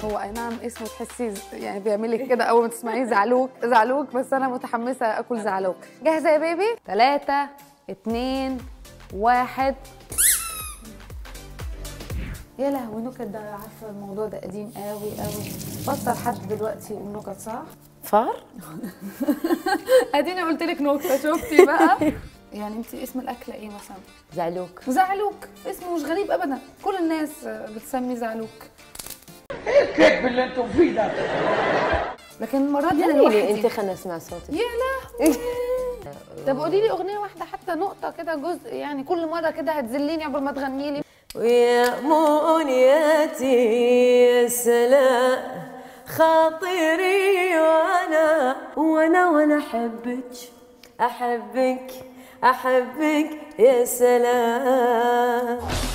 هو اي نعم اسمه تحسيه ز- يعني بيعملك كده اول ما تسمعيه زعلوك زعلوك بس انا متحمسه اكل زعلوك جاهزه يا بيبي ثلاثة اتنين واحد يا لهوي نكت ده عارفه الموضوع ده قديم قوي قوي بطل حد دلوقتي يقول نكت صح؟ فار اديني قلت لك نكته شفتي بقى يعني انت اسم الاكله ايه مثلا؟ زعلوك زعلوك اسمه مش غريب ابدا كل الناس بتسمي زعلوك الكذب اللي انتم فيه ده لكن المره دي انا يعني لوحدي انت خلنا نسمع صوتك يا لهوي طب قولي لي اغنيه واحده حتى نقطه كده جزء يعني كل مره كده هتذليني قبل ما تغني لي ويا منيتي يا سلام خاطري وانا وانا وانا احبك احبك احبك يا سلام